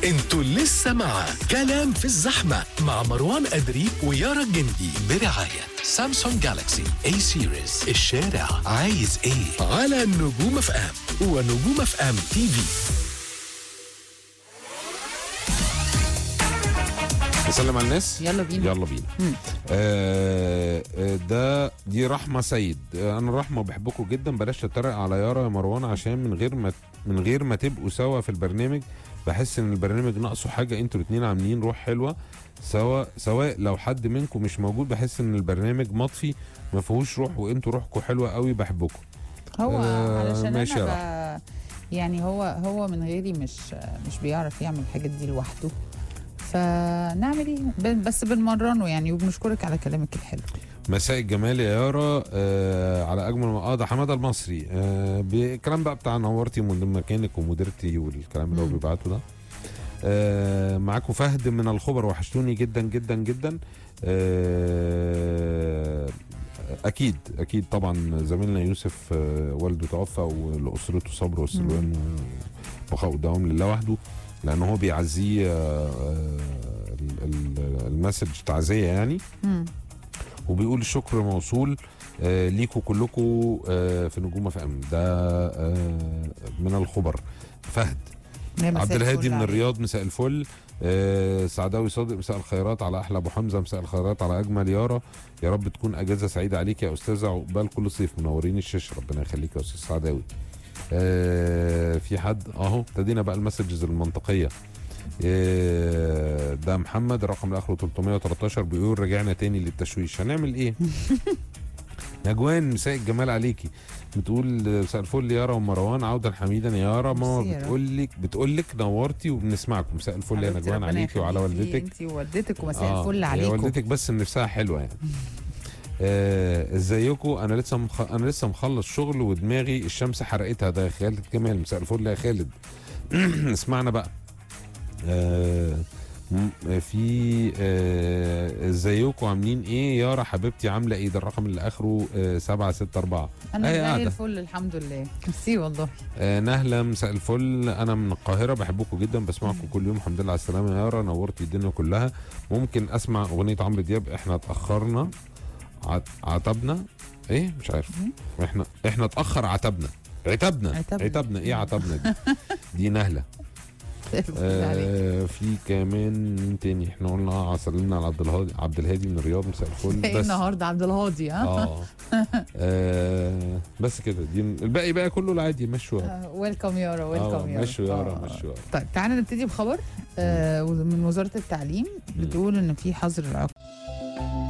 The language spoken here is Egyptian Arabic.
انتوا لسه مع كلام في الزحمة مع مروان أدري ويارا الجندي برعاية سامسونج جالاكسي اي سيريز الشارع عايز ايه على نجوم اف ام ونجوم اف ام تي في نسلم على الناس يلا بينا يلا بينا آه آه، ده دي رحمه سيد آه انا رحمه بحبكم جدا بلاش تتريق على يارا يا مروان عشان من غير ما من غير ما تبقوا سوا في البرنامج بحس ان البرنامج ناقصه حاجه انتوا الاثنين عاملين روح حلوه سواء سواء لو حد منكم مش موجود بحس ان البرنامج مطفي ما فيهوش روح وانتوا روحكم حلوه قوي بحبكم هو آه، علشان ماشي يا انا ب... يعني هو هو من غيري مش مش بيعرف يعمل الحاجات دي لوحده فنعمل ايه ب- بس بنمرنه يعني وبنشكرك على كلامك الحلو مساء الجمال يا يارا آه على اجمل ما اه ده حماده المصري آه بالكلام بقى بتاع نورتي من مكانك ومديرتي والكلام اللي هو مم. بيبعته ده آه معاكم فهد من الخبر وحشتوني جدا جدا جدا آه اكيد اكيد طبعا زميلنا يوسف آه والده توفى ولاسرته صبر والسلوان بقاء الدوام لله وحده لان هو بيعزيه آه آه ال- ال- المسج تعزيه يعني مم. وبيقول الشكر موصول آه ليكوا كلكوا آه في نجوم اف ام ده آه من الخبر فهد يا مساء عبد الهادي الفل من عليك. الرياض مساء الفل آه سعداوي صادق مساء الخيرات على احلى ابو حمزه مساء الخيرات على اجمل يارا يا رب تكون اجازه سعيده عليك يا استاذه عقبال كل صيف منورين الشاشه ربنا يخليك يا استاذ سعداوي آه في حد اهو ابتدينا بقى المسجز المنطقيه آه، ده محمد الرقم اللي اخره 313 بيقول رجعنا تاني للتشويش هنعمل ايه نجوان مساء الجمال عليكي بتقول آه، مساء الفل يارا ومروان عودا حميدا يا يارا ماما ميرسي يا رب. بتقول لك بتقول لك نورتي وبنسمعكم مساء الفل يا حبيبتي نجوان ربنا عليكي وعلى يخليكي والدتك انت ووالدتك ومساء آه، الفل هي عليكم والدتك بس نفسها حلوه يعني آه، ازيكم انا لسه مخ... انا لسه مخلص شغل ودماغي الشمس حرقتها ده خالد كمال مساء الفل يا خالد اسمعنا بقى آه، م- في آه، ازيكم عاملين ايه يارا حبيبتي عامله ايه ده الرقم اللي اخره آه، 764 انا أي زي قاعدة. الفل الحمد لله ميرسي والله آه، نهله مساء الفل انا من القاهره بحبكم جدا بسمعكم كل يوم الحمد لله على السلامه يا يارا نورتي الدنيا كلها ممكن اسمع اغنيه عمرو دياب احنا اتاخرنا عت- عتبنا ايه مش عارف احنا احنا اتاخر عتبنا عتبنا عتبنا. عتبنا ايه عتبنا دي دي نهله الفل عليك آه في كمان مين تاني احنا قلنا اه سلمنا على عبد الهادي عبد الهادي من الرياض مساء الفل ايه بس النهارده عبد الهادي ها اه, آه بس كده دي الباقي بقى كله العادي مشوا ويلكم يارا اه ويلكم يارا مشوا يارا آه. مشوا يارا طيب تعالى نبتدي بخبر آه من وزاره التعليم بتقول ان في حظر العقاب